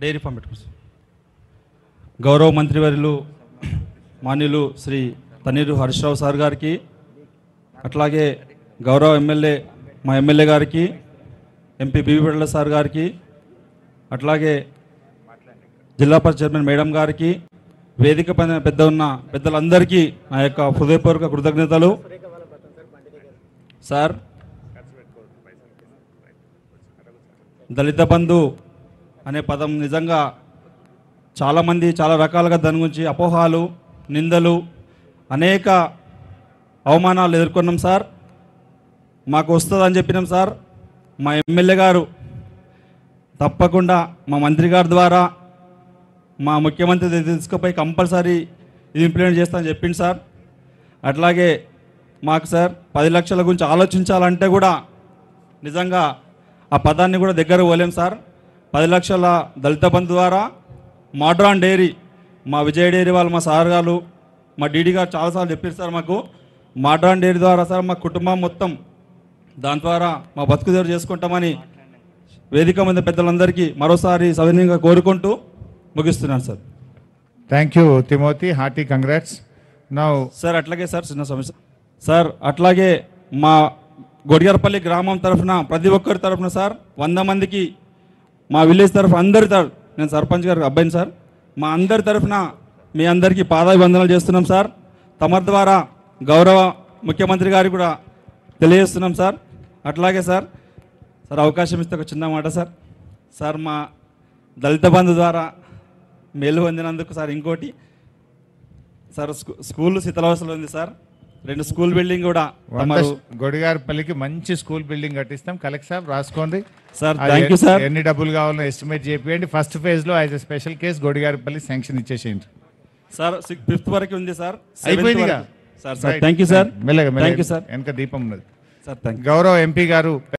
Dairy farm పెట్టుకోండి sir. గౌరవ మంత్రివర్యులు మాన్యులు శ్రీ తన్నీరు హరీష్రావు సార్ గారికి అట్లాగే గౌరవ ఎమ్మెల్యే మా ఎమ్మెల్యే గారికి ఎంపీ బీవీపేటల సార్ గారికి అట్లాగే జిల్లా పరిషత్ చైర్మన్ మేడం గారికి వేదిక పైన పెద్ద ఉన్న పెద్దలందరికీ నా యొక్క హృదయపూర్వక కృతజ్ఞతలు సార్ దళిత బంధు అనే పదం నిజంగా చాలామంది చాలా రకాలుగా దాని గురించి అపోహాలు నిందలు అనేక అవమానాలు ఎదుర్కొన్నాం సార్ మాకు వస్తుందని చెప్పినాం సార్ మా ఎమ్మెల్యే గారు తప్పకుండా మా మంత్రి గారి ద్వారా మా ముఖ్యమంత్రి దగ్గర తీసుకుపోయి కంపల్సరీ ఇది ఇంప్లిమెంట్ చేస్తానని చెప్పింది సార్ అట్లాగే మాకు సార్ పది లక్షల గురించి ఆలోచించాలంటే కూడా నిజంగా ఆ పదాన్ని కూడా దగ్గర పోలేం సార్ పది లక్షల దళిత బంధు ద్వారా మోడ్రాన్ డైరీ మా విజయ డైరీ వాళ్ళు మా సార్ గారు మా డీడీ గారు చాలాసార్లు చెప్పారు సార్ మాకు మోడ్రాన్ డైరీ ద్వారా సార్ మా కుటుంబం మొత్తం దాని ద్వారా మా బతుకు తెరువు చేసుకుంటామని వేదిక మీద పెద్దలందరికీ మరోసారి సవినీయంగా కోరుకుంటూ ముగిస్తున్నాను sir thank you Timothy hearty congrats now sir అట్లాగే సార్ చిన్న సమస్య సార్ అట్లాగే మా గొడియారపల్లి గ్రామం తరఫున ప్రతి ఒక్కరి తరఫున సార్ వంద మందికి మా విలేజ్ తరఫున అందరి తరఫు నేను సర్పంచ్ గారికి అబ్బాయిని సార్ మా అందరి తరఫున మీ అందరికీ పాదాభివందనాలు చేస్తున్నాం సార్ తమ ద్వారా గౌరవ ముఖ్యమంత్రి గారికి కూడా తెలియజేస్తున్నాం సార్ అట్లాగే సార్ సార్ అవకాశం ఇస్తే ఒక చిన్న మాట సార్ సార్ మా దళిత బంధు ద్వారా మేలు పొందినందుకు సార్ ఇంకోటి సార్ స్కూ- స్కూల్ శీతలావస్థలో ఉంది సార్ రెండు స్కూల్ బిల్డింగ్ కూడా తమరు గొడిగారపల్లికి మంచి స్కూల్ బిల్డింగ్ కట్టిస్తాం కలెక్ట్ సార్ రాసుకోండి సార్ అది థ్యాంక్ యూ సార్ ఎన్ని డబ్బులు కావాలో ఎస్టిమేట్ చేయండి ఫస్ట్ ఫేజ్ లో as special case Godigarapalli sanction ఇచ్చేసేయండి సార్ ఫిఫ్త్ వరకు ఉంది సార్ అయిపోయింది Seventh వరకు. Sir sir thank you sir మెల్లగా థ్యాంక్ యూ మెల్లగా సార్ వెనక దీపం ఉన్నది సార్ థ్యాంక్ యూ గౌరవ ఎంపీ గారు